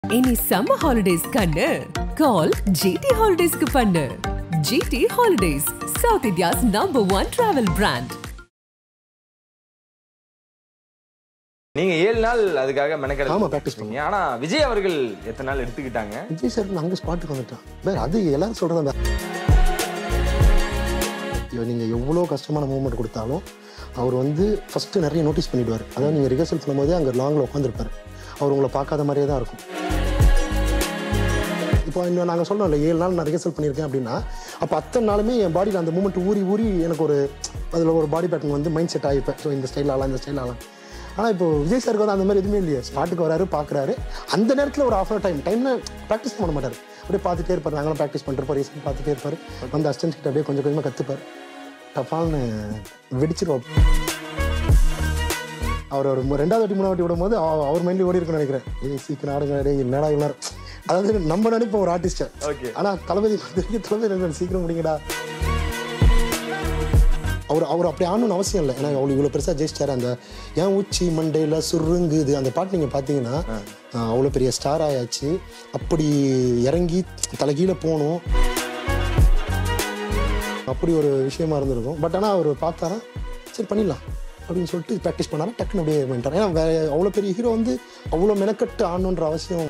இனி summer holidays கண்ணு கால் GT ஹாலிடேஸ்க்கு பண்ணு GT holidays South India's number one travel brand நீங்க ஏழு நாள் அதுக்காக மெனக்கெட ஆமா, practice பண்ணீங்க ஆனா விஜய் அவர்கள் எத்தனை நாள் எடுத்துக்கிட்டாங்க விஜய் சார் அங்கே ஸ்பாட்டுக்கு வந்துட்டான் வேற அது எல்லாரும் சொல்கிறத நீங்கள் எவ்வளோ கஷ்டமான மூவ்மெண்ட் கொடுத்தாலும் அவர் வந்து ஃபஸ்ட்டு நிறைய நோட்டீஸ் பண்ணிடுவார் அதாவது நீங்கள் ரிஹர்சல் பண்ணும்போதே அங்கே லாங்கில் உட்காந்துருப்பார் அவர் உங்களை பார்க்காத மாதிரியே தான் இருக்கும் இப்போ இன்னும் நாங்கள் சொல்கிறோம்ல ஏழு நாள் நான் ரிஹர்சல் பண்ணியிருக்கேன் அப்படின்னா அப்போ அத்தனை நாளுமே என் பாடியில் அந்த மூமெண்ட் ஊறி ஊறி எனக்கு ஒரு அதில் ஒரு பாடி பேட்டர்ன் வந்து மைண்ட் செட் ஆகிப்பேன் ஸோ இந்த ஸ்டைல் ஆகலாம் இந்த ஸ்டைல் ஆகலாம் ஆனால் இப்போ விஜய் சாருக்கு வந்து அந்த மாதிரி எதுவுமே இல்லையே ஸ்பாட்டுக்கு வராரு பார்க்குறாரு அந்த நேரத்தில் ஒரு ஆஃப் டைம் டைம்ல ப்ராக்டிஸ் பண்ண மாட்டார் அப்படியே பார்த்துட்டே இருப்பார் நாங்களும் ப்ராக்டிஸ் பண்ணிருப்போம் ரீசன் பார்த்துட்டே இருப்பார் வந்து அசிஸ்டன்ட் கிட்ட அப்படியே கொஞ்சம் கொஞ்சமாக கற்றுப்பார் டஃபால்னு வெடிச்சிருவோம் அவர் ஒரு மு- ரெண்டாவது வாட்டி மூணாவது வாட்டி விடும்போது அவ- அவர் மைண்ட்ல ஓடி இருக்குன்னு நினைக்கிறேன் ஏய் சீக்கிரம் ஆடுங்க டேய் என்னடா இவ்வளோ அதாவது நம்ம நினைப்போம் ஒரு ஆர்டிஸ்ட்டை ஓகே ஆனா தளபதி பொறுத்த வரைக்கும் தளபதி எனக்கு சீக்கிரம் முடிங்கடா அவர் அவர் அப்படி ஆகணும்னு அவசியம் இல்லை ஏன்னா அவ்வளோ இவ்வளோ பெருசாக ஜெயிச்சிட்டாரு அந்த ஏன் உச்சி மண்டையில் சுருங்குது அந்த பாட்டு நீங்கள் பார்த்தீங்கன்னா அவ்வளோ பெரிய ஸ்டார் ஆயாச்சு அப்படி இறங்கி தலைகீழ போகணும் அப்படி ஒரு விஷயமா இருந்திருக்கும் பட் ஆனால் அவர் பார்த்தாரா சரி பண்ணிடலாம் அப்படின்னு சொல்லிட்டு ப்ராக்டிஸ் பண்ணாரா டக்குன்னு அப்படியே பண்ணிட்டார் ஏன்னா வேற அவ்வளோ பெரிய ஹீரோ வந்து அவ்வளோ மெனக்கட்டு ஆடணுன்ற அவசியம்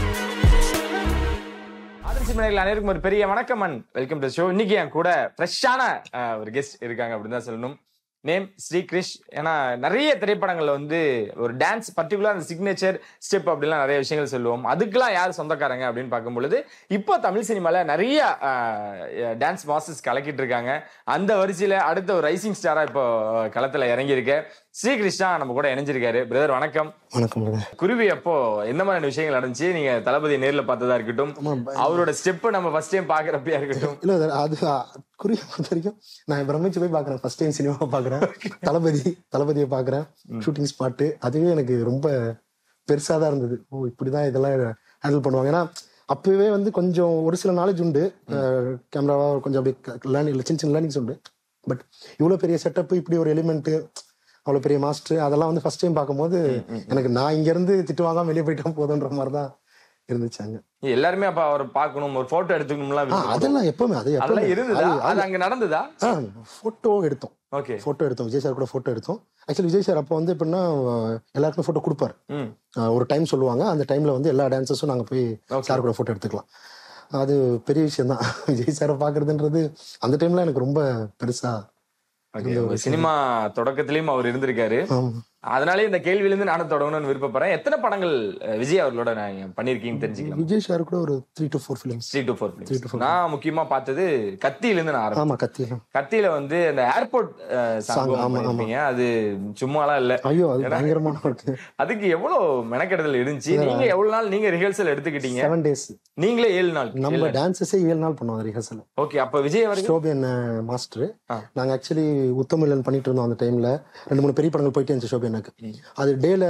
ஆதர்சி மனிதர்கள் அனைவருக்கும் ஒரு பெரிய வணக்கம் அண்ட் வெல்கம் டு ஷோ இன்னைக்கு என் கூட ஃப்ரெஷ்ஷான ஒரு கெஸ்ட் இருக்காங்க அப்படின்னு தான் சொல்லணும் நேம் ஸ்ரீ கிரிஷ் ஏன்னா நிறைய திரைப்படங்கள்ல வந்து ஒரு டான்ஸ் பர்டிகுலர் அந்த சிக்னேச்சர் ஸ்டெப் அப்படிலாம் நிறைய விஷயங்கள் சொல்லுவோம் அதுக்கெல்லாம் யார் சொந்தக்காரங்க அப்படின்னு பார்க்கும் பொழுது இப்போ தமிழ் சினிமால நிறைய டான்ஸ் மாஸ்டர்ஸ் கலக்கிட்டு இருக்காங்க அந்த வரிசையில அடுத்த ஒரு ரைசிங் ஸ்டாரா இப்போ களத்துல இறங்கியிருக்க ஸ்ரீ கிருஷ்ணா நம்ம கூட இணைஞ்சிருக்காரு பிரதர் வணக்கம் வணக்கம் brother. குருவி அப்போ எந்த மாதிரியான விஷயங்கள் நடந்துச்சு நீங்க தளபதி நேர்ல பார்த்ததா இருக்கட்டும் அவரோட ஸ்டெப் நம்ம ஃபர்ஸ்ட் டைம் பாக்குறப்பயா இருக்கட்டும் இல்ல அது- அது குறிய பொறுத்த வரைக்கும் நான் பிரமிச்சு போய் பாக்குறேன் ஃபர்ஸ்ட் டைம் சினிமா பாக்குறேன் தளபதி தளபதியை பாக்குறேன் ஷூட்டிங் ஸ்பாட்டு அதுவே எனக்கு ரொம்ப பெருசா தான் இருந்தது ஓ இப்படிதான் இதெல்லாம் ஹேண்டில் பண்ணுவாங்க ஏன்னா அப்பவே வந்து கொஞ்சம் ஒரு சில நாலேஜ் உண்டு கேமராவா கொஞ்சம் அப்படி லேர்னிங் சின்ன சின்ன லேர்னிங்ஸ் உண்டு பட் இவ்வளவு பெரிய செட்டப் இப்படி ஒரு எலிமெண்ட் அவ்வளவு பெரிய மாஸ்டர் அதெல்லாம் வந்து ஃபர்ஸ்ட் டைம் பார்க்கும்போது எனக்கு நான் இங்க இருந்து திட்டு வாங்காம வெளியே போயிட்டா போதுன்ற மாதிரி தான் இருந்துச்சு அங்க எல்லாருமே அப்ப அவர் பார்க்கணும் ஒரு போட்டோ எடுத்துக்கணும்லாம் ஆ, விருப்பப்படுவோம். அதெல்லாம் எப்பவுமே அது அதெல்லாம் எப்பவுமே இருந்ததா அது- அது அங்க நடந்ததா போட்டோ எடுத்தோம் ஓகே போட்டோ எடுத்தோம் விஜய் சார் கூட போட்டோ எடுத்தோம் ஆக்சுவலி விஜய் சார் அப்போ வந்து எப்படின்னா அஹ், எல்லாருக்குமே போட்டோ கொடுப்பாரு ம் அஹ், ஒரு டைம் சொல்லுவாங்க அந்த டைம்ல வந்து எல்லா டான்சர்ஸும் நாங்க போய் Okay. சார் கூட போட்டோ எடுத்துக்கலாம் அது பெரிய விஷயம் தான் விஜய் சாரை பாக்குறதுன்றது அந்த டைம்ல எனக்கு ரொம்ப பெருசா ஓகே உங்க சினிமா தொடக்கத்திலயும் அவர் இருந்திருக்காரு ஆமா. அதனாலே இந்த கேள்வியில இருந்து நானும் தொடங்கணும்னு விருப்பப்படுறேன் எத்தனை படங்கள் அஹ், விஜய் அவர்களோட நான் பண்ணிருக்கீங்கன்னு தெரிஞ்சுக்கலாம் விஜய் சார் கூட ஒரு three to four films three to four நான் முக்கியமா பார்த்தது கத்தியில இருந்து நான் ஆரம்பிச்சேன் ஆமா கத்தி கத்தியில வந்து அந்த ஏர்போர்ட் Song, சாங் ஆமா, பண்ணிருப்பீங்க அது சும்மாலாம் இல்ல ஐயோ அது பயங்கரமான ஒர்க்கு அதுக்கு எவ்வளவு மெனக்கெடுதல் இருந்துச்சு நீங்க எவ்வளவு நாள் நீங்க ரிஹர்சல் எடுத்துக்கிட்டீங்க செவன் டேஸ் நீங்களே ஏழு நாள் நம்ம டான்சஸே ஏழு நாள் பண்ணுவோம் ரிஹர்சல் ஓகே அப்ப விஜய் அவர்கள் ஷோபியன் மாஸ்டர் ஆ. நாங்க ஆக்சுவலி உத்தமிழன் பண்ணிட்டு இருந்தோம் அந்த டைம்ல ரெண்டு மூணு பெரிய படங்கள் போயிட்டே இருந்துச்சு ஷோபியனுக்கு அது டேல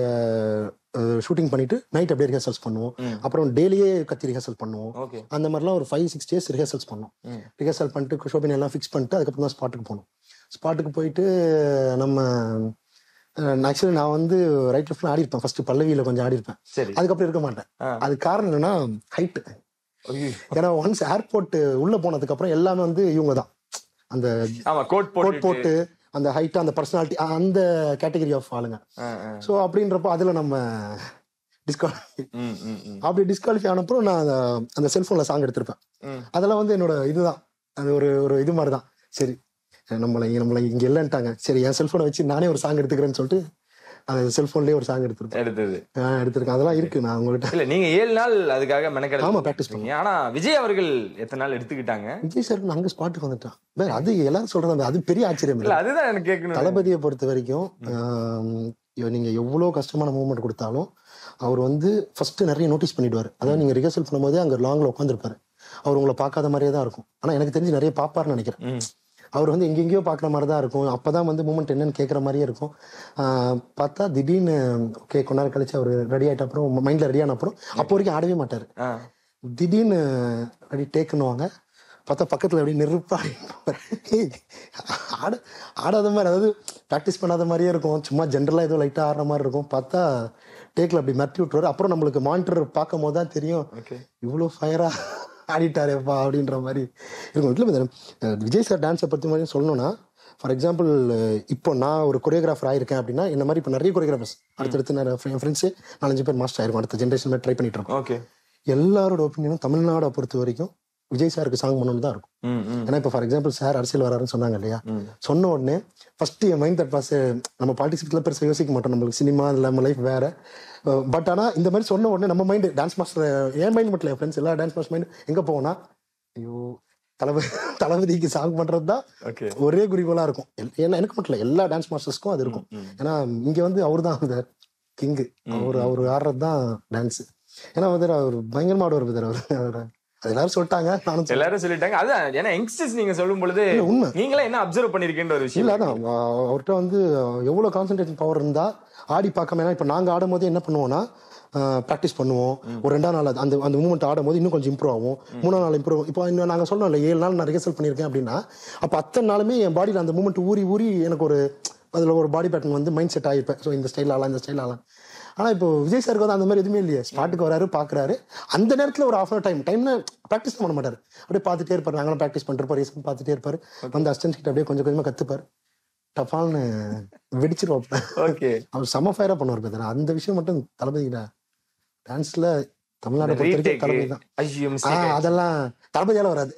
ஷூட்டிங் பண்ணிட்டு நைட் அப்படியே ரிஹர்சல்ஸ் பண்ணுவோம் ம். அப்புறம் டேலியே கத்தி ரிஹர்சல் பண்ணுவோம் ஓகே அந்த மாதிரிலாம் ஒரு ஃபைவ் சிக்ஸ் டேஸ் ரிஹர்சல்ஸ் பண்ணோம் ம். ரிஹர்சல் பண்ணிட்டு ஷோபியன் எல்லாம் ஃபிக்ஸ் பண்ணிட்டு அதுக்கப்புறம் தான் ஸ்பாட்டுக்கு போனோம் ஸ்பாட்டுக்கு போயிட்டு நம்ம ஆக்சுவலி நான் வந்து ரைட் லெஃப்ட்ல ஆடி இருப்பேன் ஃபர்ஸ்ட் பல்லவியில கொஞ்சம் ஆடி இருப்பேன் சரி அதுக்கப்புறம் இருக்க மாட்டேன் ஆ. அது காரணம் என்னன்னா ஹைட் ஐயோ. ஏன்னா ஒன்ஸ் ஏர்போர்ட் உள்ள போனதுக்கு அப்புறம் எல்லாமே வந்து இவங்க தான் அந்த ஆமா கோட் கோட் போட்டு போட்டு அந்த ஹைட் அந்த பர்சனாலிட்டி அந்த கேட்டகரி ஆஃப் ஆளுங்க ஸோ அப்படின்றப்போ அதுல நம்ம டிஸ்குவாலிஃபை அப்படி டிஸ்குவாலிஃபை ஆனப்போ நான் அந்த- அந்த செல்போன்ல சாங் எடுத்திருப்பேன் ம். அதெல்லாம் வந்து என்னோட இதுதான் அது ஒரு ஒரு இது மாதிரி தான் சரி நம்மளை இங்க- நம்மளை இங்க இல்லைன்ட்டாங்க சரி என் செல்போனை வச்சு நானே ஒரு சாங் எடுத்துக்கிறேன்னு சொல்லிட்டு அந்த செல்போன்லயே ஒரு சாங் எடுத்திருப்பேன் எடுத்தது ஆ, எடுத்திருக்கேன் அதெல்லாம் இருக்கு நான் உங்கள்கிட்ட இல்ல நீங்க ஏழு நாள் அதுக்காக மெனக்கெட ஆமா, practice ஆனா விஜய் அவர்கள் எத்தனை நாள் எடுத்துக்கிட்டாங்க விஜய் சாருக்கு அங்க ஸ்பாட்டுக்கு வந்துட்டான் வேற அது எல்லாரும் சொல்றது அது பெரிய ஆச்சரியம் இல்ல இல்லை அதுதான் எனக்கு கேட்கணும் தளபதியை பொறுத்த வரைக்கும் ஆம், இவ- நீங்க எவ்வளவு கஷ்டமான மூவ்மெண்ட் கொடுத்தாலும் அவர் வந்து ஃபர்ஸ்ட் நிறைய நோட்டீஸ் பண்ணிடுவார் அதாவது நீங்க ரிஹர்சல் பண்ணும்போதே அங்க லாங்ல உட்காந்துருப்பாரு அவர் உங்களை பார்க்காத மாதிரியே தான் இருக்கும் ஆனா எனக்கு தெரிஞ்சு நிறைய பாப்பாருன்னு நினைக்கிறேன் ம். அவர் வந்து எங்கெங்கேயோ பார்க்குற மாதிரி தான் இருக்கும் அப்பதான் வந்து மூமெண்ட் என்னன்னு கேட்குற மாதிரியே இருக்கும் ஆஹ் பார்த்தா திடீர்னு ஓகே கொஞ்ச நேரம் கழிச்சு அவர் ரெடி ஆயிட்ட அப்புறம் மைண்ட்ல ரெடி ஆன அப்புறம் அப்போ வரைக்கும் ஆடவே மாட்டாரு ஆ. திடீர்னு அப்படி டேக்குன்னுவாங்க பார்த்தா பக்கத்துல அப்படியே நெருப்பா ஏய், ஆட ஆடாத மாதிரி அதாவது ப்ராக்டிஸ் பண்ணாத மாதிரியே இருக்கும் சும்மா ஜென்ரலா ஏதோ லைட்டா ஆடுற மாதிரி இருக்கும் பார்த்தா டேக்ல அப்படி மிரட்டி விட்டுருவாரு அப்புறம் நம்மளுக்கு மானிட்டர் பார்க்கும் போது தான் தெரியும் ஓகே இவ்வளோ ஃபயரா ஆடிட்டாரேப்பா அப்படின்ற மாதிரி இருக்கும் இல்லை மேடம் விஜய் சார் டான்ஸை பற்றி மாதிரி சொல்லணும்னா ஃபார் எக்ஸாம்பிள் இப்போ நான் ஒரு கொரியோகிராஃபர் ஆயிருக்கேன் அப்படின்னா இந்த மாதிரி இப்போ நிறைய கொரியோகிராஃபர்ஸ் அடுத்தடுத்து நான் என் ஃப்ரெண்ட்ஸு நாலஞ்சு பேர் மாஸ்டர் ஆயிருக்கும் அடுத்த ஜென்ரேஷன் மாதிரி ட்ரை பண்ணிட்டு இருக்கோம் ஓகே எல்லாரோட ஒப்பீனியனும் தமிழ்நாடை பொறுத்த வரைக்கும் விஜய் சாருக்கு சாங் பண்ணணும்னு தான் இருக்கும் ம் ம் ஏன்னா இப்போ ஃபார் எக்ஸாம்பிள் சார் அரசியல் வராருன்னு சொன்னாங்க இல்லையா ம். சொன்ன உடனே ஃபர்ஸ்ட் என் மைண்ட் தட் பாஸ் நம்ம பாலிடிக்ஸ்ல பெருசாக யோசிக்க மாட்டோம் நம்மளுக்கு சினிமா இல்லை நம்ம லைஃப் வேற பட் ஆனால் இந்த மாதிரி சொன்ன உடனே நம்ம மைண்ட் டான்ஸ் மாஸ்டர் என் மைண்ட் மட்டும் இல்லை ஃப்ரெண்ட்ஸ் எல்லா டான்ஸ் மாஸ்டர் மைண்ட் எங்கே போவோம்னா ஐயோ தளபதி தளபதிக்கு சாங் பண்றது தான் ஓகே ஒரே குறிக்கோளா இருக்கும் எல்- ஏன்னா எனக்கு மட்டும் இல்லை எல்லா டான்ஸ் மாஸ்டர்ஸ்க்கும் அது இருக்கும் ஏன்னா இங்க வந்து அவர் தான் அந்த கிங்கு அவர் அவர் ஆடுறது தான் டான்ஸ் ஏன்னா வந்து அவர் பயங்கரமா ஆடுவார் பதர் அவர் அவர் அது எல்லாரும் சொல்லிட்டாங்க நானும் சொல்றேன். எல்லாரும் சொல்லிட்டாங்க அதான் ஏன்னா யங்ஸ்டர்ஸ் நீங்க சொல்லும் பொழுது இல்ல, உண்மை. நீங்களே என்ன அப்சர்வ் பண்ணிருக்கேன்ற ஒரு விஷயம் இல்ல அதான் அவ- அவர்ட்ட வந்து எவ்வளவு கான்சென்ட்ரேஷன் பவர் இருந்தா ஆடி பார்க்காம ஏன்னா இப்ப நாங்க ஆடும் போது என்ன பண்ணுவோம்னா ப்ராக்டிஸ் பண்ணுவோம் ஒரு ரெண்டாம் நாள் அது- அந்த அந்த மூமெண்ட் ஆடும் போது இன்னும் கொஞ்சம் இம்ப்ரூவ் ஆகும் மூணாம் நாள் இம்ப்ரூவ் இப்போ இன்னும் நாங்க சொன்னோம் இல்ல ஏழு நாள் நான் ரிஹர்சல் பண்ணியிருக்கேன் அப்படின்னா அப்ப அத்தனை நாளுமே என் பாடியில் அந்த மூமெண்ட் ஊறி ஊறி எனக்கு ஒரு அதுல ஒரு பாடி பேட்டர்ன் வந்து மைண்ட் செட் ஆகிருப்பேன் ஸோ இந்த ஸ்டைல் ஆகலாம் இந்த ஸ்டைல் ஆகலாம் ஆனா இப்போ விஜய் சாருக்கு வந்து அந்த மாதிரி எதுவுமே இல்லையே ஸ்பாட்டுக்கு வராரு பாக்குறாரு அந்த நேரத்துல ஒரு ஆஃப் டைம் டைம்ல ப்ராக்டிஸ் பண்ண மாட்டாரு அப்படியே பார்த்துட்டே இருப்பாரு நாங்களும் ப்ராக்டிஸ் பண்ணிருப்போம் ரீசன் பார்த்துட்டே இருப்பாரு வந்து அசிஸ்டன்ட் கிட்ட அப்படியே கொஞ்சம் கொஞ்சமா கத்துப்பாரு டஃபால்னு வெடிச்சிருவாப்ல ஓகே அவர் செம ஃபயரா பண்ணுவார் பார்த்தா அந்த விஷயம் மட்டும் தளபதி டான்ஸ்ல தமிழ்நாடு பொறுத்த வரைக்கும் தளபதி தான் ஐயோ ஆ, மிஸ்டேக் அதெல்லாம் தளபதியால வராது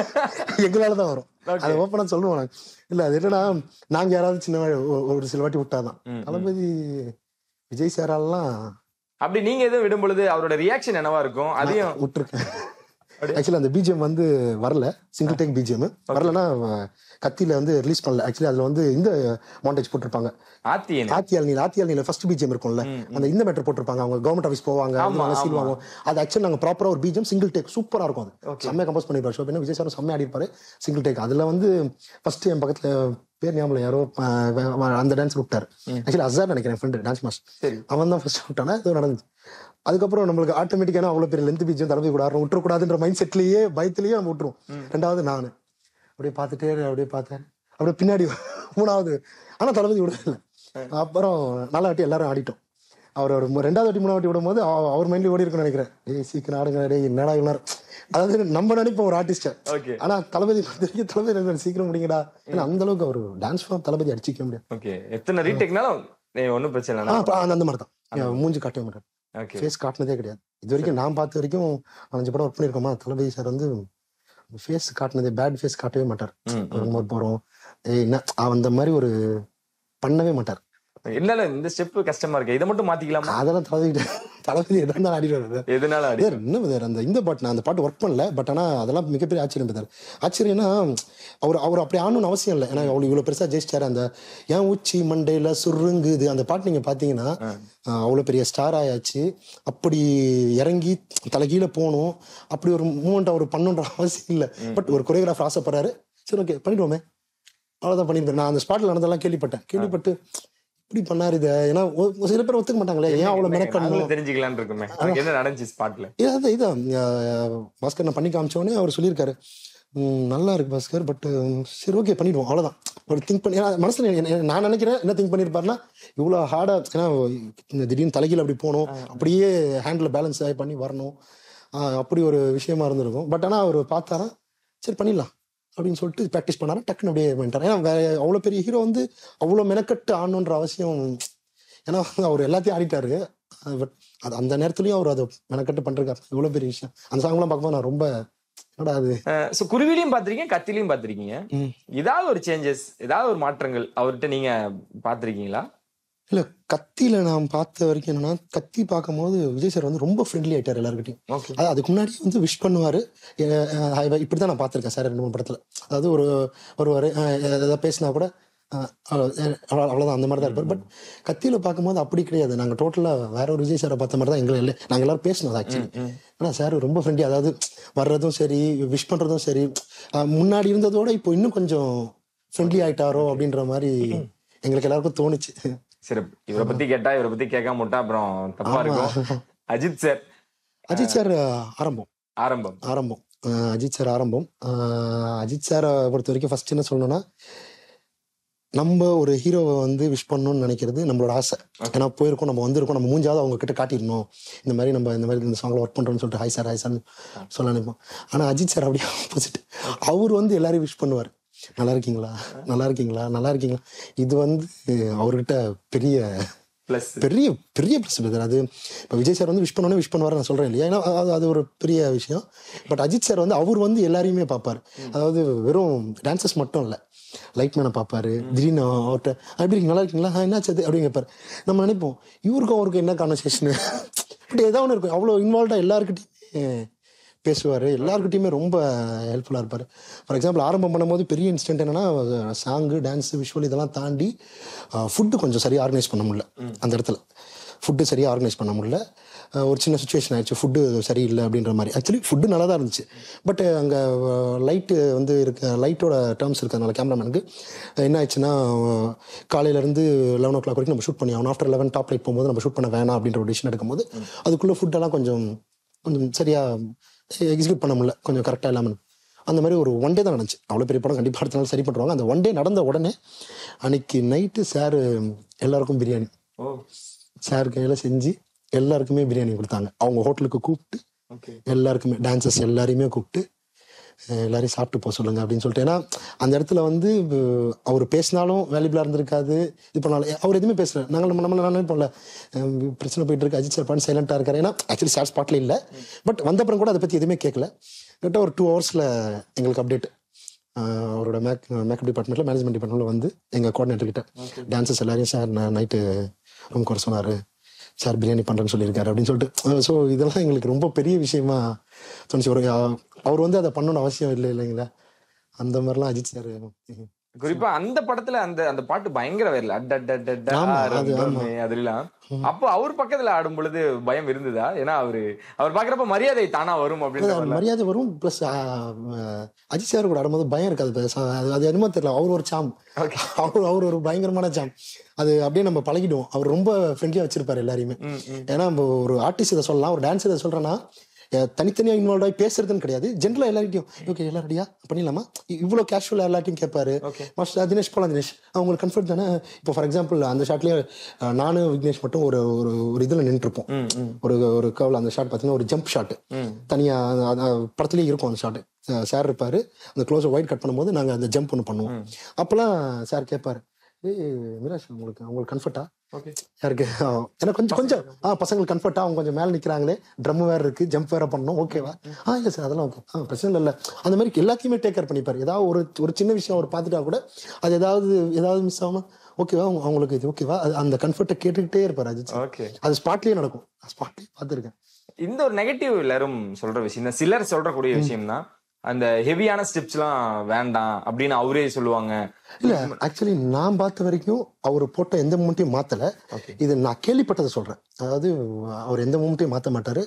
எங்களால தான் வரும் அதை ஓப்பனா சொல்லுவோம் நாங்க இல்ல அது என்னன்னா நாங்க யாராவது சின்ன வா- ஒ- ஒரு சில வாட்டி விட்டாதான் ம், ம். தளபதி விஜய் சாராலாம் அப்படி நீங்க எதுவும் விடும் பொழுது அவரோட ரியாக்ஷன் என்னவா இருக்கும் அதையும் விட்டுருக்கேன் ஆக்சுவலி அந்த பிஜிஎம் வந்து வரல சிங்கிள் டேக் பிஜிஎம் வரலன்னா அஹ், கத்தியில வந்து ரிலீஸ் பண்ணல ஆக்சுவலி அதுல வந்து இந்த மாண்டேஜ் போட்டிருப்பாங்க ஆத்தியன் ஆத்தியால் நீல ஆத்தியால் நீல ஃபர்ஸ்ட் பிஜிஎம் இருக்கும்ல அந்த இந்த மேட்டர் போட்டிருப்பாங்க அவங்க கவர்மெண்ட் ஆஃபீஸ் போவாங்க ஆமா, அவங்க சீல் ஆமா. வாங்குவோம் அது ஆக்சுவலி நாங்க ப்ராப்பரா ஒரு பிஜிஎம் சிங்கிள் டேக் சூப்பரா இருக்கும் அது செம்மையா கம்போஸ் பண்ணிருப்பாரு ஷோ விஜய் சாரும் செம்மையா ஆடிருப்பாரு சிங்கிள் டேக் அதுல வந்து ஃபர்ஸ்ட் என் பக்கத்துல பேர் ஞாபகம் இல்ல, யாரோ அஹ், வே- வே- அந்த டான்ஸ் விட்டாரு ஆக்சுவலி அசார் நினைக்கிறேன் ஃப்ரெண்டு டான்ஸ் மாஸ்டர் சரி அவன் தான் ஃபர்ஸ்ட் விட்டானா இது நடந்துச்சு அதுக்கப்புறம் நம்மளுக்கு ஆட்டோமேட்டிக்கான அவ்வளவு பெரிய லென்த் பீச்சும் தளபதி கூட ஆடுறோம் விட்டுறக்கூடாதுன்ற மைண்ட் செட்லயே பயத்திலேயே நம்ம விட்டுருவோம் ரெண்டாவது நானு அப்படியே பார்த்துட்டே இரு, அப்படியே பார்த்தேன் அப்படியே பின்னாடி மூணாவது ஆனா தளபதி விடவே இல்லை அப்புறம் நல்லா வாட்டி எல்லாரும் ஆடிட்டோம் அவர் ஒரு மு- ரெண்டாவது வாட்டி மூணாவது வாட்டி விடும்போது அவ- அவர் மைண்ட்ல ஓடி இருக்குன்னு நினைக்கிறேன் ஏய் சீக்கிரம் ஆடுங்க டேய் என்னடா இவ்வளோ அதாவது நம்ம நினைப்போம் ஒரு ஆர்டிஸ்ட ஓகே ஆனா தளபதி பொறுத்த வரைக்கும் தளபதி நினைப்பாரு, சீக்கிரம் முடிங்கடா ஏன்னா அந்த அளவுக்கு அவர் டான்ஸ் ஃபார்ம் தளபதி அடிச்சிக்க முடியாது ஓகே எத்தனை ரீடேக்னாலும் ஒன்னும் பிரச்சனை ஆ, இல்லை அப்ப அந்த மாதிரி தான் மூஞ்சி காட்டவே மாட்டார் ஓகே ஃபேஸ் காட்டினதே கிடையாது இது வரைக்கும் நான் பார்த்த வரைக்கும் அஞ்சு படம் ஒர்க் பண்ணியிருக்கோமா தளபதி சார் வந்து ஃபேஸ் காட்டினதே பேட் ஃபேஸ் காட்டவே மாட்டார் ம், ரொம்ப போறோம் ஏய் என்ன அந்த மாதிரி ஒரு பண்ணவே மாட்டார் இல்ல இந்த ஸ்டெப் கஷ்டமா இருக்கு இதை மட்டும் மாத்திக்கலாமா அதெல்லாம் தளபதி தளபதி எதா இருந்தாலும் ஆடிடுவாரு எதனால அடி வேற என்ன வேற அந்த இந்த பாட்டு நான் அந்த பாட்டு ஒர்க் பண்ணல பட் ஆனா அதெல்லாம் மிகப்பெரிய ஆச்சரியம் பெற்றார் ஆச்சரியம்னா அவர் அவர் அப்படி ஆடணும்னு அவசியம் இல்லை ஏன்னா அவ்வளவு இவ்வளவு பெருசா ஜெயிச்சிட்டாரு அந்த ஏன் உச்சி மண்டையில சுருங்குது அந்த பாட்டு நீங்க பாத்தீங்கன்னா ஆஹ், அவ்வளவு பெரிய ஸ்டார் ஆயாச்சு அப்படி இறங்கி தலைகீழ போகணும் அப்படி ஒரு மூமெண்ட் அவர் பண்ணுன்ற அவசியம் இல்லை பட் ஒரு கொரியோகிராஃபர் ஆசைப்படுறாரு சரி ஓகே பண்ணிடுவோமே அவ்வளவுதான் பண்ணிருப்பேன் நான் அந்த ஸ்பாட்ல நடந்தெல்லாம் கேள்விப்பட்டேன் கேள்விப்பட்டு இப்படி பண்ணாரு இதை ஏன்னா ஒரு ஒரு சில பேர் ஒத்துக்க மாட்டாங்களே ஏன் அவ்வளவு மெனக்கணும் நாங்களும் தெரிஞ்சுக்கலாம்னு இருக்குமே உனக்கு என்ன நடந்துச்சு ஸ்பாட்ல இது அதான் இதான் அஹ் பாஸ்கர் நான் பண்ணி காமிச்ச உடனே அவர் சொல்லியிருக்காரு "ம், நல்லா இருக்கு பாஸ்கர் பட் சரி ஓகே பண்ணிடுவோம் அவ்வளவுதான் ஒரு திங்க் பண்ணி ஏன்னா மனசுல என்ன- என்ன- நான் நினைக்கிறேன் என்ன திங்க் பண்ணியிருப்பாருன்னா இவ்வளோ ஹார்டா ஏன்னா இந்த திடீர்னு தலைகீழ அப்படி போகணும் அப்படியே ஹேண்டில் பேலன்ஸ் ஆகி பண்ணி வரணும் ஆஹ் அப்படி ஒரு விஷயமா இருந்திருக்கும் பட் ஆனால் அவர் பார்த்தாரா சரி பண்ணிடலாம் அப்படின்னு சொல்லிட்டு ப்ராக்டிஸ் பண்ணாரா டக்குன்னு அப்படியே பண்ணிட்டார் ஏன்னா வேற அவ்வளோ பெரிய ஹீரோ வந்து அவ்வளோ மெனக்கட்டு ஆடணுன்ற அவசியம் ஏன்னா அவர் எல்லாத்தையும் ஆடிட்டாரு பட் அது அந்த நேரத்துலயும் அவர் அதை மெனக்கட்டு பண்றாரு இவ்வளவு பெரிய விஷயம் அந்த சாங்லாம் பார்க்கும்போது நான் ரொம்ப என்னடா அது சோ குருவிலையும் பாத்திருக்கீங்க கத்திலையும் பாத்திருக்கீங்க ம். ஏதாவது ஒரு சேஞ்சஸ் ஏதாவது ஒரு மாற்றங்கள் அவர்கிட்ட நீங்க பாத்திருக்கீங்களா இல்ல கத்தியில நான் பார்த்த வரைக்கும் என்னன்னா கத்தி பார்க்கும்போது விஜய் சார் வந்து ரொம்ப ஃப்ரெண்ட்லி ஆயிட்டார் எல்லாருக்கிட்டையும் ஓகே அது அதுக்கு முன்னாடி வந்து விஷ் பண்ணுவாரு எ- அஹ் இவ- இப்படிதான் நான் பார்த்திருக்கேன் சார் ரெண்டு மூணு படத்துல அதாவது ஒரு ஒருவர் ஏதாவது பேசினா கூட அஹ் அவ்வளவு- அவ்வளவு- அவ்வளவுதான் அந்த மாதிரி தான் இருப்பார் பட் கத்தியில பார்க்கும்போது அப்படி கிடையாது நாங்க டோட்டலா வேற ஒரு விஜய் சாரை பார்த்த மாதிரி தான் எங்களை இல்லை நாங்க எல்லாரும் பேசணும் ஆக்சுவலி ஆனா சார் ரொம்ப ஃப்ரெண்ட்லி அதாவது வர்றதும் சரி விஷ் பண்றதும் சரி அஹ் முன்னாடி இருந்ததோட இப்போ இன்னும் கொஞ்சம் ஃப்ரெண்ட்லி ஆயிட்டாரோ அப்படின்ற மாதிரி எங்களுக்கு எல்லாருக்கும் தோணுச்சு சரி இவரை பத்தி கேட்டா இவரை பத்தி கேட்காம விட்டா அப்புறம் தப்பா இருக்கும் அஜித் சார் அஜித் சார் ஆரம்பம் ஆரம்பம் ஆரம்பம் அஹ் அஜித் சார் ஆரம்பம் அஹ் அஜித் சாரை பொறுத்த வரைக்கும் ஃபர்ஸ்ட் என்ன சொல்லணும்னா நம்ம ஒரு ஹீரோவை வந்து விஷ் பண்ணணும்னு நினைக்கிறது நம்மளோட ஆசை ஏன்னா போயிருக்கோம் நம்ம வந்திருக்கோம் நம்ம மூஞ்சாவது அவங்க கிட்ட காட்டிடணும் இந்த மாதிரி நம்ம இந்த மாதிரி இந்த சாங்ல ஒர்க் பண்றோம்னு சொல்லிட்டு ஹாய் சார் ஹாய் சார் சொல்ல நினைப்போம் ஆனா அஜித் சார் அப்படியே ஆப்போசிட் அவர் வந்து எல்லாரையும் விஷ் பண்ணுவார் நல்லா இருக்கீங்களா நல்லா இருக்கீங்களா நல்லா இருக்கீங்களா இது வந்து அவர்கிட்ட பெரிய பிளஸ் பெரிய பெரிய ப்ளஸ் பிரதர் அது இப்போ விஜய் சார் வந்து விஷ் பண்ணோன்னே விஷ் பண்ணுவார் நான் சொல்கிறேன் இல்லையா ஏன்னா அது அது ஒரு பெரிய விஷயம் பட் அஜித் சார் வந்து அவர் வந்து எல்லாரையுமே பார்ப்பார் அதாவது வெறும் டான்சர்ஸ் மட்டும் இல்லை லைட் மேனை பார்ப்பாரு திடீர்னு அவர்கிட்ட எப்படி இருக்கீங்க நல்லா இருக்கீங்களா "ஆ, என்னாச்சு அது அப்படின்னு கேட்பாரு நம்ம நினைப்போம் இவருக்கும் அவருக்கும் என்ன கான்வர்சேஷனு பட் ஏதாவது ஒன்று இருக்கும் அவ்வளோ இன்வால்வ்டாக எல்லாருக்கிட்டையுமே பேசுவார் எல்லாருக்கிட்டையுமே ரொம்ப ஹெல்ப்ஃபுல்லாக இருப்பார் ஃபார் எக்ஸாம்பிள் ஆரம்பம் பண்ணும்போது பெரிய இன்சிடென்ட் என்னன்னா சாங்கு டான்ஸ் விஷுவல் இதெல்லாம் தாண்டி ஃபுட்டு கொஞ்சம் சரியாக ஆர்கனைஸ் பண்ண முடியல அந்த இடத்துல ஃபுட்டு சரியாக ஆர்கனைஸ் பண்ண முடியல அஹ் ஒரு சின்ன சுச்சுவேஷன் ஆயிடுச்சு ஃபுட்டு சரியில்லை அப்படின்ற மாதிரி ஆக்சுவலி ஃபுட்டு நல்லா தான் இருந்துச்சு பட் அங்கே லைட்டு வந்து இருக்க லைட்டோட டேர்ம்ஸ் இருக்கிறதுனால கேமராமேனுக்கு என்ன ஆயிடுச்சுன்னா காலையிலேருந்து லெவன் ஓ கிளாக் வரைக்கும் நம்ம ஷூட் பண்ணி ஆகணும் ஆஃப்டர் லெவன் டாப் லைட் போகும்போது நம்ம ஷூட் பண்ண வேணாம் அப்படின்ற ஒரு டிசிஷன் எடுக்கும்போது அதுக்குள்ளே ஃபுட்டெல்லாம் கொஞ்சம் கொஞ்சம் சரியாக எக்ஸிக்யூட் பண்ண முடியல கொஞ்சம் கரெக்டாக இல்லாமல் அந்த மாதிரி ஒரு ஒன் டே தான் நடந்துச்சு அவ்வளோ பெரிய படம் கண்டிப்பாக அடுத்த நாள் சரி பண்ணுவாங்க அந்த ஒன் டே நடந்த உடனே அன்னைக்கு நைட்டு சார் எல்லாருக்கும் பிரியாணி ஓ சார் கையில் செஞ்சு எல்லாருக்குமே பிரியாணி கொடுத்தாங்க அவங்க ஹோட்டலுக்கு கூப்பிட்டு ஓகே எல்லாருக்குமே டான்சர்ஸ் எல்லாரையுமே கூப்பிட்டு அஹ் எல்லாரையும் சாப்பிட்டு போக சொல்லுங்க அப்படின்னு சொல்லிட்டு ஏன்னா அந்த இடத்துல வந்து அஹ், அவர் பேசினாலும் வேல்யூபிளாக இருந்திருக்காது இது பண்ணாலும் அவர் எதுவுமே பேசல நாங்கள் நம்ம நம்மள நினைப்போம்ல அஹ், பிரச்சனை போயிட்டு இருக்கு அஜித் சார் பாட்டு சைலண்டாக இருக்காரு ஏன்னா ஆக்சுவலி சார் ஸ்பாட்ல இல்லை பட் வந்தப்புறம் கூட அதை பற்றி எதுவுமே கேட்கல கரெக்டாக ஒரு டூ ஹவர்ஸில் எங்களுக்கு அப்டேட் அவரோட மேக் மேக்கப் டிபார்ட்மெண்ட்டில் மேனேஜ்மெண்ட் டிபார்ட்மெண்ட்டில் வந்து எங்கள் கோஆர்டினேட்டர் கிட்ட டான்சர்ஸ் எல்லாரையும் சார் நான் நைட்டு ரூம் குறை சொன்னார் சார் பிரியாணி பண்ணுறேன்னு சொல்லியிருக்காரு அப்படின்னு சொல்லிட்டு ஸோ இதெல்லாம் எங்களுக்கு ரொம்ப பெரிய விஷயமா தோணுச்சு ஒரு அஹ், அவர் வந்து அதை பண்ணணும்னு அவசியம் இல்லை இல்லைங்களா அந்த மாதிரிலாம் அஜித் சார் குறிப்பா அந்த படத்துல அந்த அந்த பாட்டு பயங்கர வரல ஆமா, அது ஆமா. அதெல்லாம் அப்போ அவர் பக்கத்துல ஆடும் பொழுது பயம் இருந்ததா ஏன்னா அவரு அவர் பாக்குறப்ப மரியாதை தானா வரும் அப்படின்ற அது மாதிரிலாம். மரியாதை வரும் ப்ளஸ் அஜித் சார் கூட ஆடும்போது பயம் இருக்காது பெருசா. அது அது என்னமோ தெரியல அவர் ஒரு சாம் அவர் அவர் ஒரு பயங்கரமான சாம் அது அப்படியே நம்ம பழகிடுவோம் அவர் ரொம்ப ஃப்ரெண்ட்லியாக வச்சிருப்பாரு எல்லாரையுமே ம், ம். ஏன்னா நம்ம ஒரு ஆர்டிஸ்ட் இதை சொல்லலாம் ஒரு டான்ஸ் இதை சொல்றேன்னா அஹ், தனித்தனியா இன்வால்வ் ஆகி பேசுறதுன்னு கிடையாது ஜென்ரலா எல்லார்கிட்டையும் ஓகே எல்லாரும் ரெடியா பண்ணிடலாமா இ- இவ்வளோ கேஷுவலாக எல்லாத்தையும் கேட்பாரு Okay. மாஸ்டர் தினேஷ் போலாம் தினேஷ் அவங்களுக்கு கம்ஃபர்ட் தானே இப்போ ஃபார் எக்ஸாம்பிள் அந்த ஷாட்லயே நானும் விக்னேஷ் மட்டும் ஒரு ஒரு ஒரு இதில் நின்றுருப்போம் ம், ம். ஒரு ஒரு கவல் அந்த ஷாட் பார்த்தீங்கன்னா ஒரு ஜம்ப் ஷாட் ம். தனியா அந்த- அந்த படத்துலயே இருக்கும் அந்த ஷாட் சார் இருப்பாரு அந்த க்ளோஸ் ஒயிட் கட் பண்ணும்போது நாங்க அந்த ஜம்ப் ஒன்று பண்ணுவோம் அப்பெல்லாம் சார் கேட்பாரு ஏய் மிராஷ் உங்களுக்கு உங்களுக்கு கம்ஃபர்ட்டா Okay. யாருக்கு ஆ, எனக்கு கொஞ்சம் கொஞ்சம் ஆ பசங்களுக்கு கம்ஃபர்ட்டா அவங்க கொஞ்சம் மேல நிக்கிறாங்களே ட்ரம் வேற இருக்கு ஜம்ப் வேற பண்ணணும் ஓகேவா ஆ இல்லை சார் அதெல்லாம் ஓகே ஆ பிரச்சனை இல்லை அந்த மாதிரி எல்லாத்தையுமே டேக் கேர் பண்ணிப்பாரு ஏதாவது ஒரு ஒரு சின்ன விஷயம் அவர் பார்த்துட்டா கூட அது ஏதாவது ஏதாவது மிஸ் ஆகுமா ஓகேவா அவங்க- அவங்களுக்கு இது ஓகேவா அது அந்த கம்ஃபர்ட்டை கேட்டுக்கிட்டே இருப்பாரு அஜித் சார். ஓகே அது ஸ்பாட்லயே நடக்கும் ஸ்பாட்லயே பார்த்துருக்கேன் இந்த ஒரு நெகட்டிவ் எல்லாரும் சொல்ற விஷயம் தான் சிலர் சொல்றக்கூடிய விஷயம் தான் அந்த ஹெவியான ஸ்டெப்ஸ்லாம் வேண்டாம் அப்படின்னு அவரே சொல்லுவாங்க இல்ல ஆக்சுவலி நான் பார்த்த வரைக்கும் அவர் போட்ட எந்த மூமெண்ட்டையும் மாத்தல Okay. இது நான் கேள்விப்பட்டதை சொல்றேன் அதாவது அவர் எந்த மூமெண்ட்டையும் மாத்த மாட்டாரு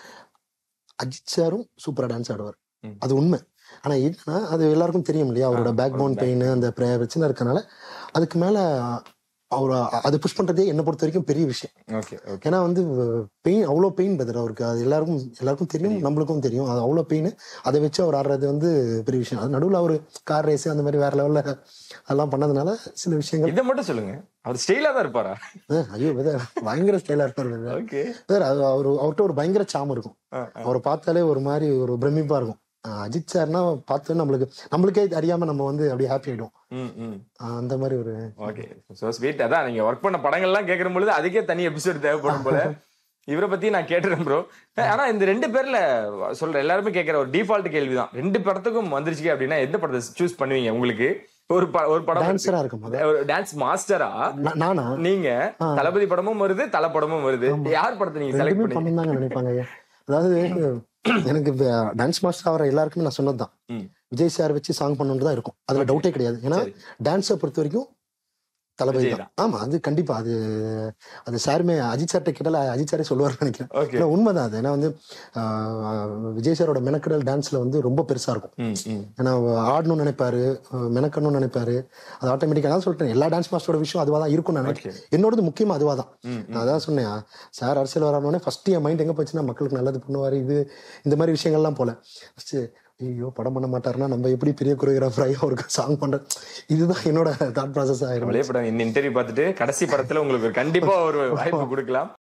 அஜித் சாரும் சூப்பரா டான்ஸ் ஆடுவார் ம். அது உண்மை ஆனா என்னன்னா அது எல்லாருக்கும் தெரியும் இல்லையா அவரோட பேக் போன் பெயின் அந்த பிர- பிரச்சனை இருக்கனால அதுக்கு மேல அவர் அதை புஷ் பண்றதே என்னை பொறுத்த வரைக்கும் பெரிய விஷயம் ஓகே ஓகே ஏன்னா வந்து பெயின் அவ்வளோ பெயின் பதர் அவருக்கு அது எல்லாருக்கும் எல்லாருக்கும் தெரியும் நம்மளுக்கும் தெரியும் அது அவ்வளோ பெயின் அதை வச்சு அவர் ஆடுறது வந்து பெரிய விஷயம் அது நடுவில் அவர் கார் ரேஸ் அந்த மாதிரி வேற லெவலில் அதெல்லாம் பண்ணதுனால சில விஷயங்கள் இதை மட்டும் சொல்லுங்க அவர் ஸ்டைலா தான் இருப்பாரா அஹ் ஐயோ வெதர் பயங்கர ஸ்டைலாக இருப்பார் வெதர் ஓகே வேற அது அவர் அவர்கிட்ட ஒரு பயங்கர சாம் இருக்கும் அவரை பார்த்தாலே ஒரு மாதிரி ஒரு பிரமிப்பா இருக்கும் அஹ் அஜித் சார்னா பார்த்து நம்மளுக்கு நம்மளுக்கே அறியாம நம்ம வந்து அப்படியே ஹாப்பி ஆயிடும் ம் ம் அஹ் அந்த மாதிரி ஒரு ஓகே சோ ஸ்வீட் அதான் நீங்க ஒர்க் பண்ண படங்கள்லாம் கேட்கிற பொழுது அதுக்கே தனி எபிசோட் தேவைப்படும் போல இவரை பத்தி நான் கேட்டுறேன் ப்ரோ ஆனா இந்த ரெண்டு பேர்ல சொல்ற எல்லாருமே கேட்கிற ஒரு டிஃபால்ட் கேள்விதான் ரெண்டு படத்துக்கும் வந்துருச்சு அப்படின்னா எந்த படத்தை சூஸ் பண்ணுவீங்க உங்களுக்கு ஒரு ப- ஒரு படம் டான்ஸரா இருக்கும் போது ஒரு டான்ஸ் மாஸ்டரா நா- நானா நீங்க தளபதி படமும் வருது தல படமும் வருது யார் படத்தை நீங்க செலக்ட் ரெண்டுமே பண்ணி பண்ணணும் தாங்க நினைப்பாங்க ஐயா அதாவது எனக்கு டான்ஸ் மாஸ்டர் ஆகிற எல்லாருக்குமே நான் சொன்னதுதான் ம். விஜய் சார் வச்சு சாங் பண்ணணும்னு தான் இருக்கும் அதுல டவுட்டே கிடையாது ஏன்னா சரி. டான்ஸை பொறுத்த வரைக்கும் தளபதி விஜய் தான் ஆமா அது கண்டிப்பா அது அது சாருமே அஜித் சார்ட்ட கேட்டால அஜித் சாரே சொல்லுவார்னு நினைக்கிறேன் ஓகே ஏன்னா உண்மைதான் அது ஏன்னா வந்து ஆஹ், விஜய் சாரோட மெனக்கடல் டான்ஸ்ல வந்து ரொம்ப பெருசா இருக்கும் ம் ம் ஏன்னா அவர் ஆடணும்னு நினைப்பாரு அஹ் மெனக்கணும்னு நினைப்பாரு அது ஆட்டோமேட்டிக்காக தான் சொல்லிட்டேன் எல்லா டான்ஸ் மாஸ்டரோட விஷயம் அதுவாக தான் இருக்கும்னு நினைக்கிறேன் என்னோடது முக்கியமா அதுவாக தான் ம், நான் அதான் சொன்னேன் சார் அரசியல் வரணுன்னே ஃபர்ஸ்ட் என் மைண்ட் எங்க போச்சுன்னா மக்களுக்கு நல்லது பண்ணுவாரு இது இந்த மாதிரி விஷயங்கள்லாம் போல ஃபர்ஸ்ட் ஐயோ படம் பண்ண மாட்டாருன்னா நம்ம எப்படி பெரிய கொரியோகிராஃபர் ஆகி அவருக்கு சாங் பண்ற இதுதான் என்னோட தாட் ப்ராசஸ் ஆயிரும் கவலையே படம் இந்த இன்டர்வியூ பார்த்துட்டு கடைசி படத்துல உங்களுக்கு கண்டிப்பா ஒரு வாய்ப்பு கொடுக்கலாம்